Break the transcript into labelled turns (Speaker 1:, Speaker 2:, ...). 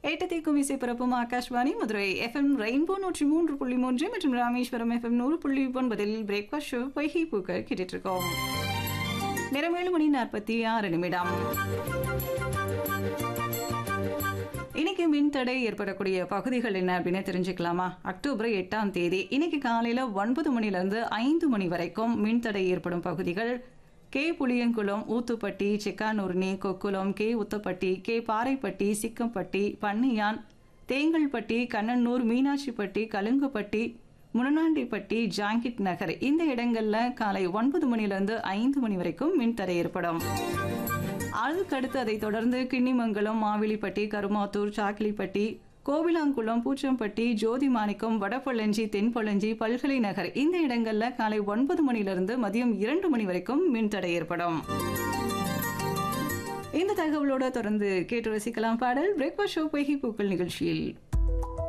Speaker 1: எட்டு தீக்கும் இசை பிறப்பும் ஆகாஷ்வாணி மதுரை எஃப்எம் ரெயின்போ நூற்றி மூன்று புள்ளி மூன்று மற்றும் ராமேஸ்வரம் எஃப்எம் நூறு புள்ளி ஒன்பதில் பிரேக்ஃபாஸ்ட் ஷோ பொய்கை பூக்கள் கேட்டுட்டு இருக்கோம் நேரம் ஏழு மணி நாற்பத்தி ஆறு நிமிடம் இன்னைக்கு மின்தடை ஏற்படக்கூடிய பகுதிகள் என்ன அப்படின்னு தெரிஞ்சுக்கலாமா அக்டோபர் எட்டாம் தேதி இன்னைக்கு காலையில ஒன்பது மணிலிருந்து ஐந்து மணி வரைக்கும் மின்தடை ஏற்படும் பகுதிகள் கே புளியங்குளம் ஊத்துப்பட்டி சிக்கானூர்னி கொக்குளம் கே உத்தப்பட்டி கே பாறைப்பட்டி சிக்கம்பட்டி பன்னியான் தேங்கல்பட்டி கண்ணனூர் மீனாட்சிப்பட்டி கலுங்குப்பட்டி முனநாண்டிப்பட்டி ஜாங்கிட் நகர் இந்த இடங்கள்ல காலை ஒன்பது மணிலிருந்து ஐந்து மணி வரைக்கும் மின்தடை ஏற்படும் அதுக்கடுத்து அதை தொடர்ந்து கிண்ணிமங்கலம் மாவிலிப்பட்டி கருமாத்தூர் சாக்கிலிப்பட்டி கோவிலாங்குளம் பூச்சம்பட்டி ஜோதி மாணிக்கம் வடபொள்ளஞ்சி தென்பொள்ளஞ்சி பல்கலை நகர் இந்த இடங்கள்ல காலை ஒன்பது மணிலிருந்து மதியம் இரண்டு மணி வரைக்கும் மின்தடை ஏற்படும் இந்த தகவலோட தொடர்ந்து கேட்டு ரசிக்கலாம் பாடல் பிரேக்ஃபாஸ்ட் ஷோ பொய்கை பூக்கள் நிகழ்ச்சியில்